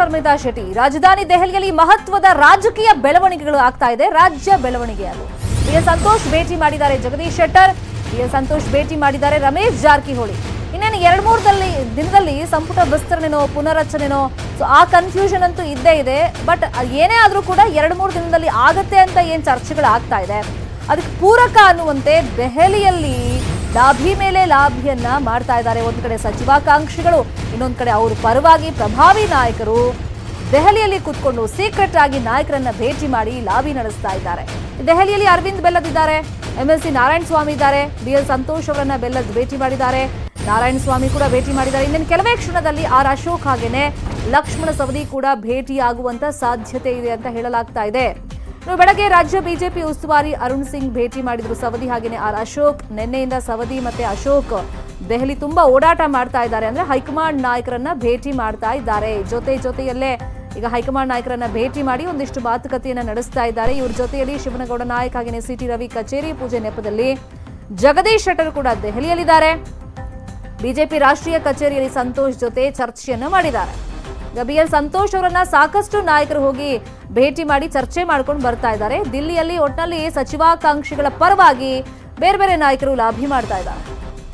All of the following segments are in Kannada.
ಶರ್ಮಿಳಾ ಶೆಟ್ಟಿ ರಾಜಧಾನಿ ದೆಹಲಿಯಲ್ಲಿ ಮಹತ್ವದ ರಾಜಕೀಯ ಬೆಳವಣಿಗೆಗಳು ಆಗ್ತಾ ಇದೆ ರಾಜ್ಯ ಬೆಳವಣಿಗೆ ಅದು ಬಿ ಎಲ್ ಸಂತೋಷ್ ಭೇಟಿ ಮಾಡಿದ್ದಾರೆ ಜಗದೀಶ್ ಶೆಟ್ಟರ್ ಬಿ ಎಲ್ ಸಂತೋಷ್ ಭೇಟಿ ಮಾಡಿದ್ದಾರೆ ರಮೇಶ್ ಜಾರಕಿಹೊಳಿ ಇನ್ನೇನು ಎರಡ್ ಮೂರದಲ್ಲಿ ದಿನದಲ್ಲಿ ಸಂಪುಟ ವಿಸ್ತರಣೆನೋ ಪುನರಚನೆನೋ ಸೊ ಆ ಕನ್ಫ್ಯೂಷನ್ ಅಂತೂ ಇದ್ದೇ ಇದೆ ಬಟ್ ಏನೇ ಆದ್ರೂ ಕೂಡ ಎರಡ್ ಮೂರು ದಿನದಲ್ಲಿ ಆಗತ್ತೆ ಅಂತ ಏನ್ ಚರ್ಚೆಗಳು ಆಗ್ತಾ ಇದೆ ಅದಕ್ಕೆ ಪೂರಕ ಅನ್ನುವಂತೆ ದೆಹಲಿಯಲ್ಲಿ ಲಾಭಿ ಮೇಲೆ ಲಾಭಿಯನ್ನ ಮಾಡ್ತಾ ಇದ್ದಾರೆ ಒಂದ್ ಕಡೆ ಸಚಿವಾಕಾಂಕ್ಷಿಗಳು ಇನ್ನೊಂದ್ ಕಡೆ ಅವ್ರ ಪರವಾಗಿ ಪ್ರಭಾವಿ ನಾಯಕರು ದೆಹಲಿಯಲ್ಲಿ ಕೂತ್ಕೊಂಡು ಸೀಕ್ರೆಟ್ ಆಗಿ ನಾಯಕರನ್ನ ಭೇಟಿ ಮಾಡಿ ಲಾಬಿ ನಡೆಸ್ತಾ ಇದ್ದಾರೆ ದೆಹಲಿಯಲ್ಲಿ ಅರವಿಂದ್ ಬೆಲ್ಲದಿದ್ದಾರೆ ಎಂಎಲ್ಸಿ ನಾರಾಯಣ ಸ್ವಾಮಿ ಇದ್ದಾರೆ ಬಿ ಎಲ್ ಸಂತೋಷ್ ಅವರನ್ನ ಬೆಲ್ಲದ್ ಭೇಟಿ ಮಾಡಿದ್ದಾರೆ ನಾರಾಯಣ ಸ್ವಾಮಿ ಕೂಡ ಭೇಟಿ ಮಾಡಿದ್ದಾರೆ ಇನ್ನೇನು ಕೆಲವೇ ಕ್ಷಣದಲ್ಲಿ ಆರ್ ಅಶೋಕ್ ಹಾಗೇನೆ ಲಕ್ಷ್ಮಣ ಸವದಿ ಕೂಡ ಭೇಟಿಯಾಗುವಂತ ಸಾಧ್ಯತೆ ಇದೆ ಅಂತ ಹೇಳಲಾಗ್ತಾ ಇದೆ ಇನ್ನು ಬೆಳಗ್ಗೆ ರಾಜ್ಯ ಬಿಜೆಪಿ ಉಸ್ತುವಾರಿ ಅರುಣ್ ಸಿಂಗ್ ಭೇಟಿ ಮಾಡಿದ್ರು ಸವದಿ ಹಾಗೇನೆ ಆರ್ ಅಶೋಕ್ ನಿನ್ನೆಯಿಂದ ಸವದಿ ಮತ್ತೆ ಅಶೋಕ್ ದೆಹಲಿ ತುಂಬಾ ಓಡಾಟ ಮಾಡ್ತಾ ಇದ್ದಾರೆ ಅಂದ್ರೆ ಹೈಕಮಾಂಡ್ ನಾಯಕರನ್ನ ಭೇಟಿ ಮಾಡ್ತಾ ಇದ್ದಾರೆ ಜೊತೆ ಜೊತೆಯಲ್ಲೇ ಈಗ ಹೈಕಮಾಂಡ್ ನಾಯಕರನ್ನ ಭೇಟಿ ಮಾಡಿ ಒಂದಿಷ್ಟು ಮಾತುಕತೆಯನ್ನ ನಡೆಸ್ತಾ ಇದ್ದಾರೆ ಇವ್ರ ಜೊತೆಯಲ್ಲಿ ಶಿವನಗೌಡ ನಾಯಕ್ ಹಾಗೇನೆ ಸಿಟಿ ರವಿ ಕಚೇರಿ ಪೂಜೆ ನೆಪದಲ್ಲಿ ಜಗದೀಶ್ ಶೆಟ್ಟರ್ ಕೂಡ ದೆಹಲಿಯಲ್ಲಿದ್ದಾರೆ ಬಿಜೆಪಿ ರಾಷ್ಟ್ರೀಯ ಕಚೇರಿಯಲ್ಲಿ ಸಂತೋಷ್ ಜೊತೆ ಚರ್ಚೆಯನ್ನ ಮಾಡಿದ್ದಾರೆ ಈಗ ಬಿ ಎಲ್ ಸಂತೋಷ್ ಅವರನ್ನ ಸಾಕಷ್ಟು ನಾಯಕರು ಹೋಗಿ ಭೇಟಿ ಮಾಡಿ ಚರ್ಚೆ ಮಾಡ್ಕೊಂಡು ಬರ್ತಾ ಇದ್ದಾರೆ ದಿಲ್ಲಿಯಲ್ಲಿ ಒಟ್ನಲ್ಲಿ ಸಚಿವಾಕಾಂಕ್ಷಿಗಳ ಪರವಾಗಿ ಬೇರೆ ಬೇರೆ ನಾಯಕರು ಲಾಭಿ ಮಾಡ್ತಾ ಇದ್ದಾರೆ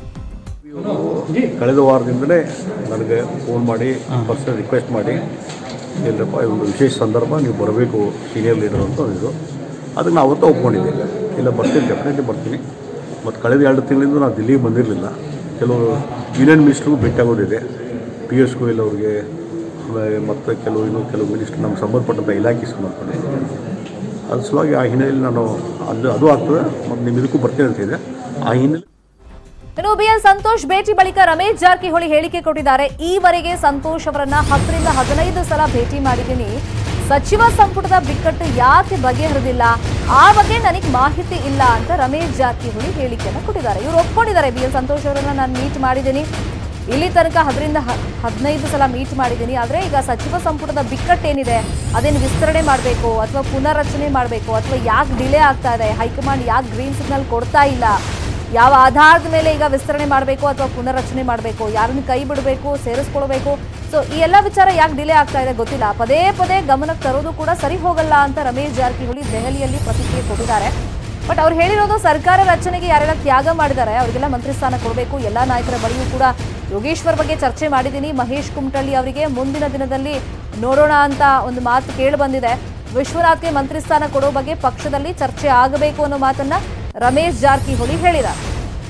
ಕಳೆದ ವಾರದಿಂದಲೇ ನನಗೆ ಫೋನ್ ಮಾಡಿ ಪರ್ಸನಲ್ ರಿಕ್ವೆಸ್ಟ್ ಮಾಡಿ ಇಲ್ಲಪ್ಪ ಈ ಒಂದು ವಿಶೇಷ ಸಂದರ್ಭ ನೀವು ಬರಬೇಕು ಸೀನಿಯರ್ ಲೀಡರ್ ಅಂತ ಅಂದಿದ್ದು ಅದಕ್ಕೆ ನಾವು ಅವತ್ತು ಒಪ್ಕೊಂಡಿದ್ದೆ ಇಲ್ಲ ಬರ್ತೀನಿ ಡೆಫಿನೆಟ್ಲಿ ಬರ್ತೀನಿ ಮತ್ತು ಕಳೆದ ಎರಡು ತಿಂಗಳಿಂದ ನಾನು ದಿಲ್ಲಿಗೆ ಬಂದಿರಲಿಲ್ಲ ಕೆಲವು ಯೂನಿಯನ್ ಮಿನಿಸ್ಟ್ರಿಗೂ ಭೇಟಿಯಾಗೋದಿದೆ ಪಿ ಎಸ್ ಗೋಯಲ್ ಅವ್ರಿಗೆ ಆಮೇಲೆ ಮತ್ತು ಕೆಲವು ಇನ್ನು ಕೆಲವು ಮಿನಿಸ್ಟ್ರ್ ನಮ್ಗೆ ಸಂಬಂಧಪಟ್ಟಂಥ ಇಲಾಖೆ ಸಂಬಂಧಪಟ್ಟಿದೆ ಅದ್ರ ಸಲುವಾಗಿ ಆ ಹಿನ್ನೆಲೆಯಲ್ಲಿ ನಾನು ಅದು ಅದು ಆಗ್ತದೆ ಮತ್ತು ನಿಮ್ಮ ಇದಕ್ಕೂ ಬರ್ತೀನಿ ಅಂತ ಇದೆ ಆ ಹಿನ್ನೆಲೆ ಇನ್ನು ಬಿಎಲ್ ಸಂತೋಷ್ ಭೇಟಿ ಬಳಿಕ ರಮೇಶ್ ಜಾರಕಿಹೊಳಿ ಹೇಳಿಕೆ ಕೊಟ್ಟಿದ್ದಾರೆ ಈವರೆಗೆ ಸಂತೋಷ್ ಅವರನ್ನ ಹತ್ತರಿಂದ ಹದಿನೈದು ಸಲ ಭೇಟಿ ಮಾಡಿದ್ದೀನಿ ಸಚಿವ ಸಂಪುಟದ ಬಿಕ್ಕಟ್ಟು ಯಾಕೆ ಬಗೆಹರಿದಿಲ್ಲ ಆ ಬಗ್ಗೆ ನನಗೆ ಮಾಹಿತಿ ಇಲ್ಲ ಅಂತ ರಮೇಶ್ ಜಾರಕಿಹೊಳಿ ಹೇಳಿಕೆಯನ್ನು ಕೊಟ್ಟಿದ್ದಾರೆ ಇವರು ಒಪ್ಕೊಂಡಿದ್ದಾರೆ ಬಿ ಎಲ್ ಸಂತೋಷ್ ಅವರನ್ನ ನಾನು ಮೀಟ್ ಮಾಡಿದ್ದೀನಿ ಇಲ್ಲಿ ತನಕ ಹದರಿಂದ ಹದಿನೈದು ಸಲ ಮೀಟ್ ಮಾಡಿದ್ದೀನಿ ಆದರೆ ಈಗ ಸಚಿವ ಸಂಪುಟದ ಬಿಕ್ಕಟ್ಟೇನಿದೆ ಅದೇನು ವಿಸ್ತರಣೆ ಮಾಡಬೇಕು ಅಥವಾ ಪುನರ್ರಚನೆ ಮಾಡಬೇಕು ಅಥವಾ ಯಾಕೆ ಡಿಲೇ ಆಗ್ತಾ ಇದೆ ಹೈಕಮಾಂಡ್ ಯಾಕೆ ಗ್ರೀನ್ ಸಿಗ್ನಲ್ ಕೊಡ್ತಾ ಇಲ್ಲ ಯಾವ ಆಧಾರದ ಮೇಲೆ ಈಗ ವಿಸ್ತರಣೆ ಮಾಡಬೇಕು ಅಥವಾ ಪುನರ್ರಚನೆ ಮಾಡಬೇಕು ಯಾರನ್ನು ಕೈ ಬಿಡಬೇಕು ಸೇರಿಸ್ಕೊಳ್ಬೇಕು ಸೊ ಈ ಎಲ್ಲ ವಿಚಾರ ಯಾಕೆ ಡಿಲೇ ಆಗ್ತಾ ಇದೆ ಗೊತ್ತಿಲ್ಲ ಪದೇ ಪದೇ ಗಮನಕ್ಕೆ ತರೋದು ಕೂಡ ಸರಿ ಹೋಗಲ್ಲ ಅಂತ ರಮೇಶ್ ಜಾರಕಿಹೊಳಿ ದೆಹಲಿಯಲ್ಲಿ ಪ್ರತಿಕ್ರಿಯೆ ಕೊಟ್ಟಿದ್ದಾರೆ ಬಟ್ ಅವ್ರು ಹೇಳಿರೋದು ಸರ್ಕಾರ ರಚನೆಗೆ ಯಾರೆಲ್ಲ ತ್ಯಾಗ ಮಾಡಿದ್ದಾರೆ ಅವರಿಗೆಲ್ಲ ಮಂತ್ರಿ ಸ್ಥಾನ ಕೊಡಬೇಕು ಎಲ್ಲ ನಾಯಕರ ಬಳಿಯೂ ಕೂಡ ಯೋಗೇಶ್ವರ್ ಬಗ್ಗೆ ಚರ್ಚೆ ಮಾಡಿದ್ದೀನಿ ಮಹೇಶ್ ಕುಮಟಳ್ಳಿ ಅವರಿಗೆ ಮುಂದಿನ ದಿನದಲ್ಲಿ ನೋಡೋಣ ಅಂತ ಒಂದು ಮಾತು ಕೇಳಿ ಬಂದಿದೆ ವಿಶ್ವನಾಥ್ಗೆ ಮಂತ್ರಿ ಸ್ಥಾನ ಕೊಡೋ ಬಗ್ಗೆ ಪಕ್ಷದಲ್ಲಿ ಚರ್ಚೆ ಆಗಬೇಕು ಅನ್ನೋ ಮಾತನ್ನ ರಮೇಶ್ ಜಾರಕಿಹೊಳಿ ಹೇಳಿದ್ದಾರೆ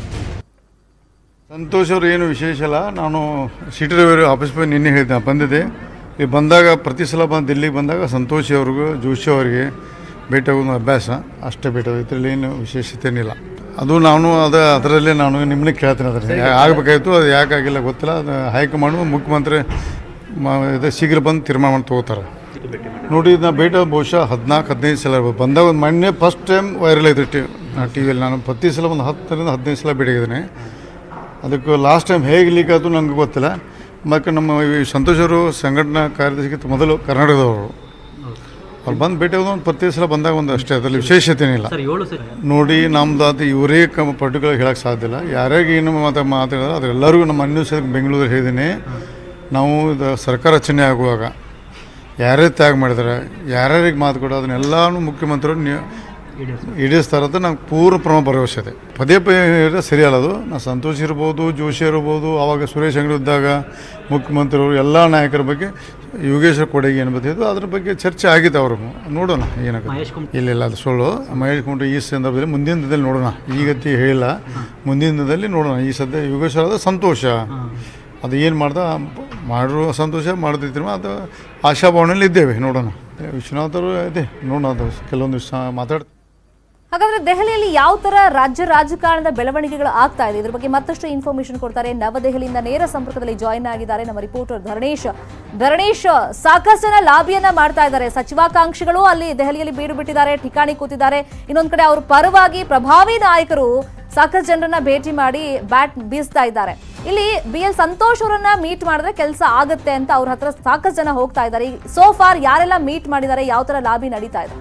ಸಂತೋಷ್ ಅವರು ಏನು ವಿಶೇಷ ಅಲ್ಲ ನಾನು ಸಿಟಿ ರವಿ ಆಫೀಸ್ ಬಗ್ಗೆ ನಿನ್ನೆ ಹೇಳಿದ್ದೆ ಬಂದಿದ್ದೆ ಇಲ್ಲಿ ಬಂದಾಗ ಪ್ರತಿ ಸಲ ಬಂದು ದಿಲ್ಲಿಗೆ ಬಂದಾಗ ಸಂತೋಷ್ ಅವ್ರಿಗೂ ಜೋಶಿ ಅವರಿಗೆ ಭೇಟಿ ಆಗೋದು ಅಭ್ಯಾಸ ಅಷ್ಟೇ ಭೇಟಿ ಆಗೋದು ಇದರಲ್ಲಿ ಏನು ವಿಶೇಷತೆ ಏನಿಲ್ಲ ಅದು ನಾನು ಅದು ಅದರಲ್ಲೇ ನಾನು ನಿಮ್ಮನ್ನೇ ಕೇಳ್ತೀನಿ ಅದರಲ್ಲಿ ಆಗಬೇಕಾಯ್ತು ಅದು ಯಾಕಾಗಿಲ್ಲ ಗೊತ್ತಿಲ್ಲ ಅದು ಹೈಕಮಾಂಡು ಮುಖ್ಯಮಂತ್ರಿ ಮ ಇದು ಶೀಘ್ರ ಬಂದು ತೀರ್ಮಾನ ಮಾಡಿ ತೊಗೋತಾರೆ ನೋಡಿ ನಾ ಭೇಟಿ ಆಗೋದು ಬಹುಶಃ ಹದಿನಾಲ್ಕು ಹದಿನೈದು ಸಲ ಇರ್ಬೋದು. ಬಂದಾಗ ಒಂದು ಮೊನ್ನೆ ಫಸ್ಟ್ ಟೈಮ್ ವೈರಲ್ ಆಯ್ತು ಟಿ ಟಿ ವಿಯಲ್ಲಿ ನಾನು ಪ್ರತಿ ಸಲ ಒಂದು ಹತ್ತರಿಂದ ಹದಿನೈದು ಸಲ ಭೇಟಿ ಆಗಿದ್ದೀನಿ ಅದಕ್ಕೆ ಲಾಸ್ಟ್ ಟೈಮ್ ಹೇಗೆ ಲೀಕ್ ಆಯಿತು ನನಗೆ ಗೊತ್ತಿಲ್ಲ ಮತ್ತು ನಮ್ಮ ಈ ಸಂತೋಷ್ ಅವರು ಸಂಘಟನಾ ಕಾರ್ಯದರ್ಶಿಗಿಂತ ಮೊದಲು ಕರ್ನಾಟಕದವರು ಅವ್ರು ಬಂದು ಭೇಟಿ ಆಗೋದು ಒಂದು ಪ್ರತಿ ಸಲ ಬಂದಾಗ ಒಂದು ಅಷ್ಟೇ ಅದರಲ್ಲಿ ವಿಶೇಷತೆ ಏನಿಲ್ಲ ಸರ್ ಏಳು ಸರ್ ನೋಡಿ ನಮ್ದು ಅದು ಇವರೇ ಕಮ್ ಪರ್ಟಿಕ್ಯುಲರ್ ಹೇಳಕ್ಕೆ ಸಾಧ್ಯ ಇಲ್ಲ ಯಾರ್ಯಾರಿಗೆ ಏನು ಮಾತಾ ಮಾತಾಡಿದ್ರೆ ಅದರೆಲ್ಲರಿಗೂ ನಮ್ಮ ಅನ್ಯ ಸಹ ಬೆಂಗಳೂರು ಹೇಳಿದ್ದೀನಿ ನಾವು ಇದು ಸರ್ಕಾರ ರಚನೆ ಆಗುವಾಗ ಯಾರೇ ತ್ಯಾಗ ಮಾಡಿದ್ದಾರೆ ಯಾರ್ಯಾರಿಗೆ ಮಾತು ಕೊಡೋ ಅದನ್ನೆಲ್ಲನೂ ಮುಖ್ಯಮಂತ್ರಿಗಳು ನೀವು ಈಡೇರಿಸ್ತಾರೆ ಅಂತ ನಂಗೆ ಪೂರ್ಣ ಪ್ರಮಾಣ ಭರವಸೆ ಇದೆ ಪದೇ ಪದೇ ಹೇಳಿದ್ರೆ ಸರಿಯಲ್ಲ ಅದು ನಾ ಸಂತೋಷ್ ಇರ್ಬೋದು ಜೋಶಿ ಇರ್ಬೋದು ಆವಾಗ ಸುರೇಶ್ ಅಂಗಡಿ ಇದ್ದಾಗ ಮುಖ್ಯಮಂತ್ರಿಗಳು ಎಲ್ಲ ನಾಯಕರ ಬಗ್ಗೆ ಯೋಗೇಶ್ವರ ಕೊಡುಗೆ ಏನು ಬರ್ತಿದ್ದು ಅದ್ರ ಬಗ್ಗೆ ಚರ್ಚೆ ಆಗಿದೆ ಅವರು ನೋಡೋಣ ಏನಾಗುತ್ತೆ ಮಹೇಶ್ ಕುಮಾರ್ ಇಲ್ಲ ಇಲ್ಲ ಅದು ಸುಳ್ಳು ಮಹೇಶ್ ಕುಮಾರ್ ಈ ಸಂದರ್ಭದಲ್ಲಿ ಮುಂದಿನ ದಿನದಲ್ಲಿ ನೋಡೋಣ ಈಗತ್ತಿ ಹೇಳಿಲ್ಲ ಮುಂದಿನ ದಿನದಲ್ಲಿ ನೋಡೋಣ ಈ ಸದ್ಯ ಯೋಗೇಶ್ವರ ಆದ ಸಂತೋಷ ಅದು ಏನು ಮಾಡ್ದ ಮಾಡಿರೋ ಸಂತೋಷ ಮಾಡ್ತಿದ್ರು ಅದು ಆಶಾಭಾವನೆಯಲ್ಲಿ ಇದ್ದೇವೆ ನೋಡೋಣ ವಿಶ್ವನಾಥರು ಇದೆ ನೋಡೋಣ ಅದು ಕೆಲವೊಂದು ಮಾತಾಡ್ತಾರೆ ಹಾಗಾದ್ರೆ ದೆಹಲಿಯಲ್ಲಿ ಯಾವ ತರ ರಾಜ್ಯ ರಾಜಕಾರಣದ ಬೆಳವಣಿಗೆಗಳು ಆಗ್ತಾ ಇದೆ ಇದ್ರ ಬಗ್ಗೆ ಮತ್ತಷ್ಟು ಇನ್ಫಾರ್ಮೇಶನ್ ಕೊಡ್ತಾರೆ ನವದೆಹಲಿಯಿಂದ ನೇರ ಸಂಪರ್ಕದಲ್ಲಿ ಜಾಯಿನ್ ಆಗಿದ್ದಾರೆ ನಮ್ಮ ರಿಪೋರ್ಟರ್ ಧರಣೇಶ್ ಧರಣೇಶ್ ಸಾಕಷ್ಟು ಜನ ಲಾಬಿಯನ್ನ ಮಾಡ್ತಾ ಇದ್ದಾರೆ ಸಚಿವಾಕಾಂಕ್ಷಿಗಳು ಅಲ್ಲಿ ದೆಹಲಿಯಲ್ಲಿ ಬೀಡು ಬಿಟ್ಟಿದ್ದಾರೆ ಠಿಕಾಣಿ ಕೂತಿದ್ದಾರೆ ಇನ್ನೊಂದ್ ಕಡೆ ಅವ್ರ ಪರವಾಗಿ ಪ್ರಭಾವಿ ನಾಯಕರು ಸಾಕಷ್ಟು ಜನರನ್ನ ಭೇಟಿ ಮಾಡಿ ಬ್ಯಾಟ್ ಬೀಸ್ತಾ ಇದ್ದಾರೆ ಇಲ್ಲಿ ಬಿ ಎಲ್ ಸಂತೋಷ್ ಅವರನ್ನ ಮೀಟ್ ಮಾಡಿದ್ರೆ ಕೆಲಸ ಆಗತ್ತೆ ಅಂತ ಅವ್ರ ಹತ್ರ ಸಾಕಷ್ಟು ಜನ ಹೋಗ್ತಾ ಇದ್ದಾರೆ ಸೋ ಫಾರ್ ಯಾರೆಲ್ಲ ಮೀಟ್ ಮಾಡಿದ್ದಾರೆ ಯಾವ ತರ ಲಾಬಿ ನಡೀತಾ ಇದೆ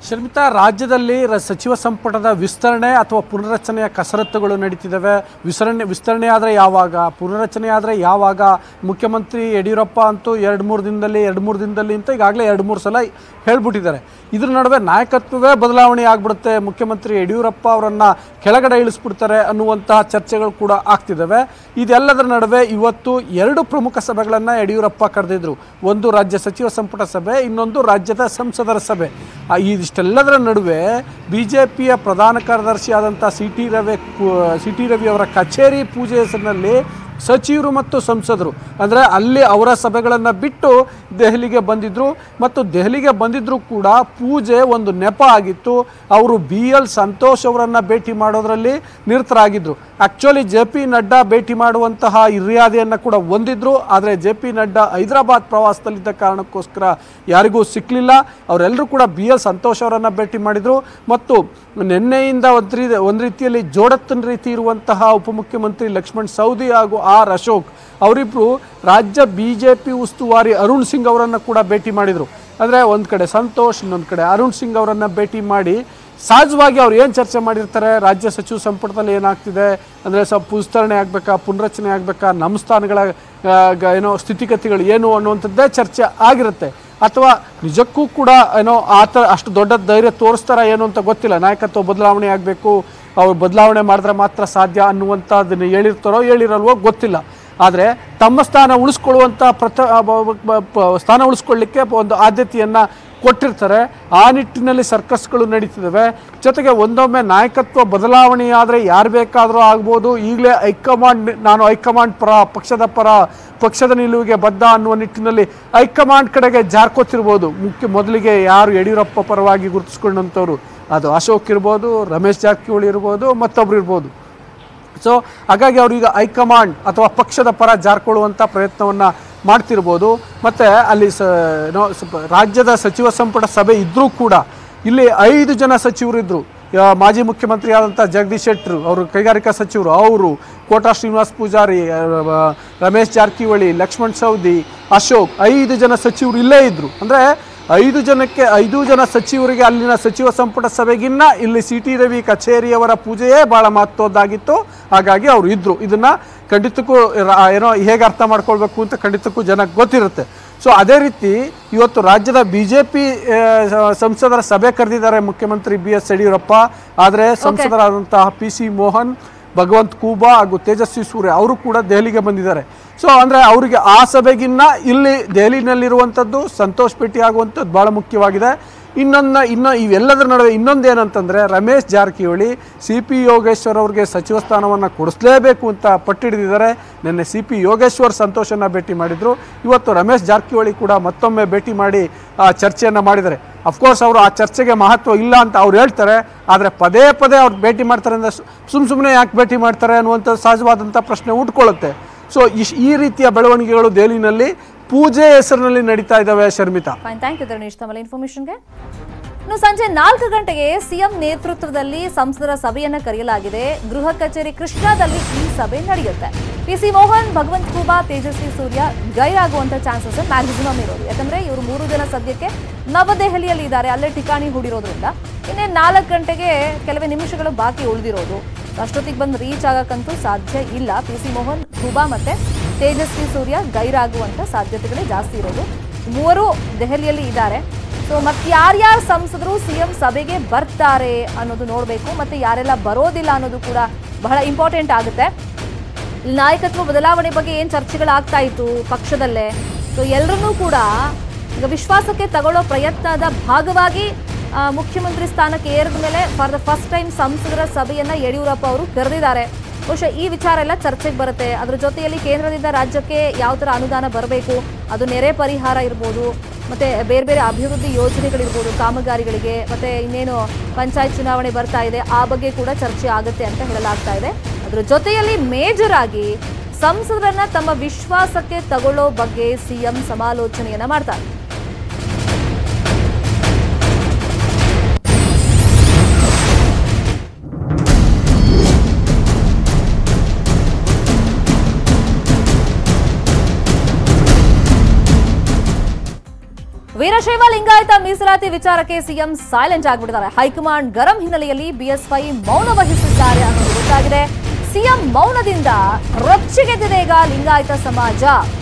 ಶರ್ಮಿತಾ ರಾಜ್ಯದಲ್ಲಿ ರ- ಸಚಿವ ಸಂಪುಟದ ವಿಸ್ತರಣೆ ಅಥವಾ ಪುನರ್ರಚನೆಯ ಕಸರತ್ತುಗಳು ನಡೀತಿದ್ದಾವೆ ವಿಸ್ತರಣೆ ವಿಸ್ತರಣೆ ಆದರೆ ಯಾವಾಗ ಪುನರ್ರಚನೆ ಆದರೆ ಯಾವಾಗ ಮುಖ್ಯಮಂತ್ರಿ ಯಡಿಯೂರಪ್ಪ ಅಂತೂ ಎರಡು ಮೂರು ದಿನದಲ್ಲಿ ಎರಡು ಮೂರು ದಿನದಲ್ಲಿ ಅಂತ ಈಗಾಗಲೇ ಎರಡು ಮೂರು ಸಲ ಹೇಳ್ಬಿಟ್ಟಿದ್ದಾರೆ ಇದ್ರ ನಡುವೆ ನಾಯಕತ್ವವೇ ಬದಲಾವಣೆ ಆಗ್ಬಿಡುತ್ತೆ ಮುಖ್ಯಮಂತ್ರಿ ಯಡಿಯೂರಪ್ಪ ಅವರನ್ನು ಕೆಳಗಡೆ ಇಳಿಸ್ಬಿಡ್ತಾರೆ ಅನ್ನುವಂತಹ ಚರ್ಚೆಗಳು ಕೂಡ ಆಗ್ತಿದ್ದಾವೆ ಇದೆಲ್ಲದರ ನಡುವೆ ಇವತ್ತು ಎರಡು ಪ್ರಮುಖ ಸಭೆಗಳನ್ನು ಯಡಿಯೂರಪ್ಪ ಕರೆದಿದ್ರು ಒಂದು ರಾಜ್ಯ ಸಚಿವ ಸಂಪುಟ ಸಭೆ ಇನ್ನೊಂದು ರಾಜ್ಯದ ಸಂಸದರ ಸಭೆ ಆ, ಇದಿಷ್ಟೆಲ್ಲದರ ನಡುವೆ ಬಿ ಜೆ ಪಿಯ ಪ್ರಧಾನ ಕಾರ್ಯದರ್ಶಿ ಆದಂಥ C T Ravi C T Ravi ಅವರ ಕಚೇರಿ ಪೂಜೆ ಹೆಸರಿನಲ್ಲಿ ಸಚಿವರು ಮತ್ತು ಸಂಸದರು ಅಂದರೆ ಅಲ್ಲಿ ಅವರ ಸಭೆಗಳನ್ನು ಬಿಟ್ಟು ದೆಹಲಿಗೆ ಬಂದಿದ್ದರು ಮತ್ತು ದೆಹಲಿಗೆ ಬಂದಿದ್ದರೂ ಕೂಡ ಪೂಜೆ ಒಂದು ನೆಪ ಆಗಿತ್ತು ಅವರು ಬಿ ಎಲ್ ಸಂತೋಷ್ ಅವರನ್ನು ಭೇಟಿ ಮಾಡೋದರಲ್ಲಿ ನಿರತರಾಗಿದ್ದರು ಆ್ಯಕ್ಚುಲಿ ಜೆ ಪಿ ನಡ್ಡಾ ಭೇಟಿ ಮಾಡುವಂತಹ ಇರ್ಯಾದೆಯನ್ನು ಕೂಡ ಹೊಂದಿದ್ರು ಆದರೆ ಜೆ ಪಿ ನಡ್ಡಾ ಹೈದರಾಬಾದ್ ಪ್ರವಾಸದಲ್ಲಿದ್ದ ಕಾರಣಕ್ಕೋಸ್ಕರ ಯಾರಿಗೂ ಸಿಕ್ಕಲಿಲ್ಲ ಅವರೆಲ್ಲರೂ ಕೂಡ ಬಿ ಎಲ್ ಸಂತೋಷ್ ಅವರನ್ನು ಭೇಟಿ ಮಾಡಿದರು ಮತ್ತು ನಿನ್ನೆಯಿಂದ ಒಂದು ರೀತಿ ಒಂದು ರೀತಿಯಲ್ಲಿ ಜೋಡತ್ತನ ರೀತಿ ಇರುವಂತಹ ಉಪಮುಖ್ಯಮಂತ್ರಿ ಲಕ್ಷ್ಮಣ್ ಸೌದಿ ಹಾಗೂ ಆರ್ ಅಶೋಕ್ ಅವರಿಬ್ಬರು ರಾಜ್ಯ ಬಿ ಜೆ ಪಿ ಉಸ್ತುವಾರಿ ಅರುಣ್ ಸಿಂಗ್ ಅವರನ್ನು ಕೂಡ ಭೇಟಿ ಮಾಡಿದರು ಅಂದರೆ ಒಂದು ಕಡೆ ಸಂತೋಷ್ ಇನ್ನೊಂದು ಕಡೆ ಅರುಣ್ ಸಿಂಗ್ ಅವರನ್ನು ಭೇಟಿ ಮಾಡಿ ಸಹಜವಾಗಿ ಅವ್ರು ಏನು ಚರ್ಚೆ ಮಾಡಿರ್ತಾರೆ ರಾಜ್ಯ ಸಚಿವ ಸಂಪುಟದಲ್ಲಿ ಏನಾಗ್ತಿದೆ ಅಂದರೆ ಸ್ವಲ್ಪ ವಿಸ್ತರಣೆ ಆಗಬೇಕಾ ಪುನರಚನೆ ಆಗಬೇಕಾ ನಮ್ಮ ಸ್ಥಾನಗಳ ಆ, ಗ- ಏನೋ ಸ್ಥಿತಿಗತಿಗಳು ಏನು ಅನ್ನುವಂಥದ್ದೇ ಚರ್ಚೆ ಆಗಿರುತ್ತೆ ಅಥವಾ ನಿಜಕ್ಕೂ ಕೂಡ ಏನೋ ಆ ಥರ ಅಷ್ಟು ದೊಡ್ಡ ಧೈರ್ಯ ತೋರಿಸ್ತಾರ ಏನು ಅಂತ ಗೊತ್ತಿಲ್ಲ ನಾಯಕತ್ವ ಬದಲಾವಣೆ ಆಗಬೇಕು ಅವ್ರು ಬದಲಾವಣೆ ಮಾಡಿದ್ರೆ ಮಾತ್ರ ಸಾಧ್ಯ ಅನ್ನುವಂಥದ್ದನ್ನು ಹೇಳಿರ್ತಾರೋ ಹೇಳಿರಲ್ವೋ ಗೊತ್ತಿಲ್ಲ ಆದರೆ ತಮ್ಮ ಸ್ಥಾನ ಉಳಿಸ್ಕೊಳ್ಳುವಂಥ ಪ್ರಥ ಬ- ಬ- ಬ- ಸ್ಥಾನ ಉಳಿಸ್ಕೊಳ್ಳಿಕ್ಕೆ ಒಂದು ಆದ್ಯತೆಯನ್ನು ಕೊಟ್ಟಿರ್ತಾರೆ ಆ ನಿಟ್ಟಿನಲ್ಲಿ ಸರ್ಕಸ್ಗಳು ನಡೀತಿದ್ದಾವೆ ಜೊತೆಗೆ ಒಂದೊಮ್ಮೆ ನಾಯಕತ್ವ ಬದಲಾವಣೆಯಾದರೆ ಯಾರು ಬೇಕಾದರೂ ಆಗ್ಬೋದು ಈಗಲೇ ಹೈಕಮಾಂಡ್ ನಾನು ಹೈಕಮಾಂಡ್ ಪರ ಪಕ್ಷದ ಪರ ಪಕ್ಷದ ನಿಲುವಿಗೆ ಬದ್ಧ ಅನ್ನುವ ನಿಟ್ಟಿನಲ್ಲಿ ಹೈಕಮಾಂಡ್ ಕಡೆಗೆ ಜಾರ್ಕೋತಿರ್ಬೋದು ಮುಖ್ಯ ಮೊದಲಿಗೆ ಯಾರು ಯಡಿಯೂರಪ್ಪ ಪರವಾಗಿ ಗುರುತಿಸ್ಕೊಂಡಂಥವ್ರು ಅದು ಅಶೋಕ್ ಇರ್ಬೋದು ರಮೇಶ್ ಜಾರಕಿಹೊಳಿ ಇರ್ಬೋದು ಮತ್ತೊಬ್ರು ಇರ್ಬೋದು ಸೊ ಹಾಗಾಗಿ ಅವರು ಈಗ ಹೈಕಮಾಂಡ್ ಅಥವಾ ಪಕ್ಷದ ಪರ ಜಾರ್ಕೊಳ್ಳುವಂಥ ಪ್ರಯತ್ನವನ್ನು ಮಾಡ್ತಿರ್ಬೋದು ಮತ್ತು ಅಲ್ಲಿ ಸ ಏನೋ ಸ್ವಲ್ಪ ರಾಜ್ಯದ ಸಚಿವ ಸಂಪುಟ ಸಭೆ ಇದ್ದರೂ ಕೂಡ ಇಲ್ಲಿ ಐದು ಜನ ಸಚಿವರು ಇದ್ದರು ಮಾಜಿ ಮುಖ್ಯಮಂತ್ರಿ ಆದಂಥ ಜಗದೀಶ್ ಶೆಟ್ಟರು ಅವರು ಕೈಗಾರಿಕಾ ಸಚಿವರು ಅವರು ಕೋಟಾ ಶ್ರೀನಿವಾಸ್ ಪೂಜಾರಿ ಆ, ಆ, ರಮೇಶ್ ಜಾರಕಿಹೊಳಿ ಲಕ್ಷ್ಮಣ್ ಸವದಿ ಅಶೋಕ್ ಐದು ಜನ ಸಚಿವರು ಇಲ್ಲೇ ಇದ್ದರು ಅಂದರೆ ಐದು ಜನಕ್ಕೆ ಐದು ಜನ ಸಚಿವರಿಗೆ ಅಲ್ಲಿನ ಸಚಿವ ಸಂಪುಟ ಸಭೆಗಿನ್ನ ಇಲ್ಲಿ ಸಿ ಟಿ ರವಿ ಕಚೇರಿಯವರ ಪೂಜೆಯೇ ಭಾಳ ಮಹತ್ವದ್ದಾಗಿತ್ತು ಹಾಗಾಗಿ ಅವರು ಇದ್ದರು ಇದನ್ನು ಖಂಡಿತಕ್ಕೂ ರ- ಏನೋ ಹೇಗೆ ಅರ್ಥ ಮಾಡ್ಕೊಳ್ಬೇಕು ಅಂತ ಖಂಡಿತಕ್ಕೂ ಜನಕ್ಕೆ ಗೊತ್ತಿರುತ್ತೆ ಸೊ ಅದೇ ರೀತಿ ಇವತ್ತು ರಾಜ್ಯದ ಬಿ ಜೆ ಪಿ ಸಂಸದರ ಸಭೆ ಕರೆದಿದ್ದಾರೆ ಮುಖ್ಯಮಂತ್ರಿ ಬಿ ಎಸ್ ಯಡಿಯೂರಪ್ಪ ಆದರೆ ಸಂಸದರಾದಂತಹ ಪಿ ಸಿ ಮೋಹನ್ ಭಗವಂತ್ ಕೂಬಾ ಹಾಗೂ ತೇಜಸ್ವಿ ಸೂರ್ಯ ಅವರು ಕೂಡ ದೆಹಲಿಗೆ ಬಂದಿದ್ದಾರೆ ಸೊ ಅಂದರೆ ಅವರಿಗೆ ಆ ಸಭೆಗಿನ್ನ ಇಲ್ಲಿ ದೆಹಲಿನಲ್ಲಿರುವಂಥದ್ದು ಸಂತೋಷ್ ಭೇಟಿ ಆಗುವಂಥದ್ದು ಭಾಳ ಮುಖ್ಯವಾಗಿದೆ ಇನ್ನೊಂದು ಇನ್ನೂ ಇವೆಲ್ಲದರ ನಡುವೆ ಇನ್ನೊಂದು ಏನಂತಂದರೆ ರಮೇಶ್ ಜಾರಕಿಹೊಳಿ ಸಿ ಪಿ ಯೋಗೇಶ್ವರ್ ಅವ್ರಿಗೆ ಸಚಿವ ಸ್ಥಾನವನ್ನು ಕೊಡಿಸಲೇಬೇಕು ಅಂತ ಪಟ್ಟಿಡಿದಿದ್ದಾರೆ ನಿನ್ನೆ ಸಿ ಪಿ ಯೋಗೇಶ್ವರ್ ಸಂತೋಷನ ಭೇಟಿ ಮಾಡಿದರು ಇವತ್ತು ರಮೇಶ್ ಜಾರಕಿಹೊಳಿ ಕೂಡ ಮತ್ತೊಮ್ಮೆ ಭೇಟಿ ಮಾಡಿ ಆ ಚರ್ಚೆಯನ್ನು ಮಾಡಿದ್ದಾರೆ ಅಫ್ಕೋರ್ಸ್ ಅವರು ಆ ಚರ್ಚೆಗೆ ಮಹತ್ವ ಇಲ್ಲ ಅಂತ ಅವ್ರು ಹೇಳ್ತಾರೆ ಆದರೆ ಪದೇ ಪದೇ ಅವ್ರು ಭೇಟಿ ಮಾಡ್ತಾರೆ ಅಂದರೆ ಸುಮ್ಮ ಸುಮ್ಮನೆ ಯಾಕೆ ಭೇಟಿ ಮಾಡ್ತಾರೆ ಅನ್ನುವಂಥ ಸಹಜವಾದಂಥ ಪ್ರಶ್ನೆ ಉಟ್ಕೊಳ್ಳುತ್ತೆ ಸೊ ಇಶ್ ಈ ರೀತಿಯ ಬೆಳವಣಿಗೆಗಳು ದೆಹಲಿನಲ್ಲಿ ಪೂಜೆ ಹೆಸರಿನಲ್ಲಿ ನಡೀತಾ ಇದ್ದಾವೆ Sharmita fine thank you Dharanesh ತಮ್ಮ ಇನ್ಫಾರ್ಮೇಶನ್ಗೆ ಇನ್ನು ಸಂಜೆ ನಾಲ್ಕು ಗಂಟೆಗೆ ಸಿಎಂ ನೇತೃತ್ವದಲ್ಲಿ ಸಂಸದರ ಸಭೆಯನ್ನ ಕರೆಯಲಾಗಿದೆ ಗೃಹ ಕಚೇರಿ ಕೃಷ್ಣಾದಲ್ಲಿ ಈ ಸಭೆ ನಡೆಯುತ್ತೆ ಪಿಸಿ ಮೋಹನ್ ಭಗವಂತ್ ಖೂಬಾ ತೇಜಸ್ವಿ ಸೂರ್ಯ ಗೈರಾಗುವಂತ ಚಾನ್ಸಸ್ ಮ್ಯಾಕ್ಸಿಮಮ್ ಇರೋದು ಯಾಕಂದ್ರೆ ಇವರು ಮೂರು ಜನ ಸದ್ಯಕ್ಕೆ ನವದೆಹಲಿಯಲ್ಲಿ ಇದ್ದಾರೆ ಅಲ್ಲೇ ಠಿಕಾಣಿ ಹೂಡಿರೋದ್ರಿಂದ ಇನ್ನೇ ನಾಲ್ಕು ಗಂಟೆಗೆ ಕೆಲವೇ ನಿಮಿಷಗಳು ಬಾಕಿ ಉಳಿದಿರೋದು ಅಷ್ಟೊತ್ತಿಗೆ ಬಂದು ರೀಚ್ ಆಗಕ್ಕಂತೂ ಸಾಧ್ಯ ಇಲ್ಲ ಪಿ ಸಿ ಮೋಹನ್ ಖೂಬಾ ಮತ್ತೆ ತೇಜಸ್ವಿ ಸೂರ್ಯ ಗೈರಾಗುವಂತ ಸಾಧ್ಯತೆಗಳೇ ಜಾಸ್ತಿ ಇರೋದು ಮೂವರು ದೆಹಲಿಯಲ್ಲಿ ಇದ್ದಾರೆ ಸೊ ಮತ್ತೆ ಯಾರ್ಯಾರು ಸಂಸದರು ಸಿಎಂ ಸಭೆಗೆ ಬರ್ತಾರೆ ಅನ್ನೋದು ನೋಡಬೇಕು ಮತ್ತೆ ಯಾರೆಲ್ಲ ಬರೋದಿಲ್ಲ ಅನ್ನೋದು ಕೂಡ ಬಹಳ ಇಂಪಾರ್ಟೆಂಟ್ ಆಗುತ್ತೆ ಇಲ್ಲಿ ನಾಯಕತ್ವ ಬದಲಾವಣೆ ಬಗ್ಗೆ ಏನು ಚರ್ಚೆಗಳಾಗ್ತಾ ಇತ್ತು ಪಕ್ಷದಲ್ಲೇ ಸೊ ಎಲ್ಲರನ್ನೂ ಕೂಡ ಈಗ ವಿಶ್ವಾಸಕ್ಕೆ ತಗೊಳ್ಳೋ ಪ್ರಯತ್ನದ ಭಾಗವಾಗಿ ಆ, ಮುಖ್ಯಮಂತ್ರಿ ಸ್ಥಾನಕ್ಕೆ ಏರಿದ ಮೇಲೆ ಫಾರ್ ದ ಫಸ್ಟ್ ಟೈಮ್ ಸಂಸದರ ಸಭೆಯನ್ನ ಯಡಿಯೂರಪ್ಪ ಅವರು ಕರೆದಿದ್ದಾರೆ ಬಹುಶಃ ಈ ವಿಚಾರ ಎಲ್ಲ ಚರ್ಚೆಗೆ ಬರುತ್ತೆ ಅದ್ರ ಜೊತೆಯಲ್ಲಿ ಕೇಂದ್ರದಿಂದ ರಾಜ್ಯಕ್ಕೆ ಯಾವ ಥರ ಅನುದಾನ ಬರಬೇಕು ಅದು ನೆರೆ ಪರಿಹಾರ ಇರ್ಬೋದು ಮತ್ತೆ ಬೇರೆ ಬೇರೆ ಅಭಿವೃದ್ಧಿ ಯೋಜನೆಗಳಿರ್ಬೋದು ಕಾಮಗಾರಿಗಳಿಗೆ ಮತ್ತೆ ಇನ್ನೇನು ಪಂಚಾಯತ್ ಚುನಾವಣೆ ಬರ್ತಾ ಇದೆ ಆ ಬಗ್ಗೆ ಕೂಡ ಚರ್ಚೆ ಆಗುತ್ತೆ ಅಂತ ಹೇಳಲಾಗ್ತಾ ಇದೆ ಅದ್ರ ಜೊತೆಯಲ್ಲಿ ಮೇಜರ್ ಆಗಿ ಸಂಸದರನ್ನ ತಮ್ಮ ವಿಶ್ವಾಸಕ್ಕೆ ತಗೊಳ್ಳೋ ಬಗ್ಗೆ ಸಿಎಂ ಸಮಾಲೋಚನೆಯನ್ನ ಮಾಡ್ತಾರೆ ವೀರಶೈವ ಲಿಂಗಾಯತ ಮೀಸಲಾತಿ ವಿಚಾರಕ್ಕೆ ಸಿಎಂ ಸೈಲೆಂಟ್ ಆಗಿಬಿಟ್ಟಿದ್ದಾರೆ ಹೈಕಮಾಂಡ್ ಗರಂ ಹಿನ್ನೆಲೆಯಲ್ಲಿ ಬಿಎಸ್ವೈ ಮೌನ ವಹಿಸಿದ್ದಾರೆ ಅನ್ನೋದು ಗೊತ್ತಾಗಿದೆ ಸಿಎಂ ಮೌನದಿಂದ ರೊಚ್ಚಿಗೆದ್ದಿದೆ ಈಗ ಲಿಂಗಾಯತ ಸಮಾಜ